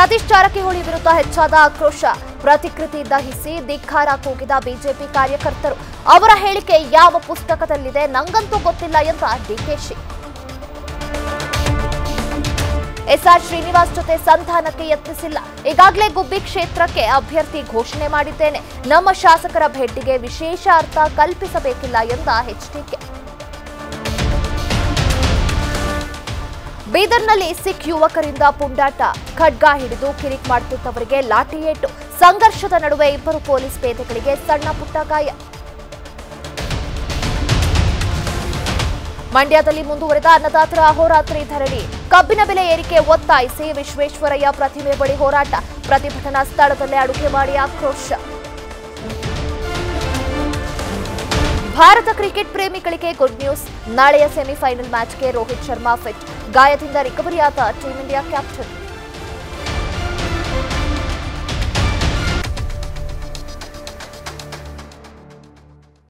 ಸತೀಶ್ ಜಾರಕಿಹೊಳಿ ವಿರುದ್ಧ ಹೆಚ್ಚಾದ ಆಕ್ರೋಶ ಪ್ರತಿಕೃತಿ ದಹಿಸಿ ಧಿಕ್ಕಾರ ಕೂಗಿದ ಬಿಜೆಪಿ ಕಾರ್ಯಕರ್ತರು ಅವರ ಹೇಳಿಕೆ ಯಾವ ಪುಸ್ತಕದಲ್ಲಿದೆ ನಂಗಂತೂ ಗೊತ್ತಿಲ್ಲ ಎಂದ ಡಿಕೆಶಿ ಎಸ್ಆರ್ ಶ್ರೀನಿವಾಸ್ ಜೊತೆ ಸಂಧಾನಕ್ಕೆ ಯತ್ನಿಸಿಲ್ಲ ಈಗಾಗಲೇ ಗುಬ್ಬಿ ಕ್ಷೇತ್ರಕ್ಕೆ ಅಭ್ಯರ್ಥಿ ಘೋಷಣೆ ಮಾಡಿದ್ದೇನೆ ನಮ್ಮ ಶಾಸಕರ ಭೇಟಿಗೆ ವಿಶೇಷ ಅರ್ಥ ಕಲ್ಪಿಸಬೇಕಿಲ್ಲ ಎಂದ ಎಚ್ಡಿಕೆ ಬೀದರ್ನಲ್ಲಿ ಸಿಖ್ ಯುವಕರಿಂದ ಪುಂಡಾಟ ಖಡ್ಗ ಹಿಡಿದು ಕಿರಿಕ್ ಮಾಡುತ್ತಿದ್ದವರಿಗೆ ಲಾಠಿ ಏಟು ಸಂಘರ್ಷದ ನಡುವೆ ಇಬ್ಬರು ಪೊಲೀಸ್ ಪೇದೆಗಳಿಗೆ ಸಣ್ಣ ಪುಟ್ಟ ಗಾಯ ಮಂಡ್ಯದಲ್ಲಿ ಮುಂದುವರೆದ ಅನ್ನದಾತರ ಅಹೋರಾತ್ರಿ ಧರಣಿ ಕಬ್ಬಿನ ಬೆಲೆ ಏರಿಕೆ ಒತ್ತಾಯಿಸಿ ವಿಶ್ವೇಶ್ವರಯ್ಯ ಪ್ರತಿಮೆ ಬಳಿ ಹೋರಾಟ ಪ್ರತಿಭಟನಾ ಸ್ಥಳದಲ್ಲೇ ಅಡುಗೆ ಮಾಡಿ ಆಕ್ರೋಶ ಭಾರತ ಕ್ರಿಕೆಟ್ ಪ್ರೇಮಿಗಳಿಗೆ ಗುಡ್ ನ್ಯೂಸ್ ನಾಳೆಯ ಸೆಮಿಫೈನಲ್ ಮ್ಯಾಚ್ಗೆ ರೋಹಿತ್ ಶರ್ಮಾ ಫಿಟ್ ಗಾಯದಿಂದ ರಿಕವರಿಯಾದ ಟೀಂ ಇಂಡಿಯಾ ಕ್ಯಾಪ್ಟನ್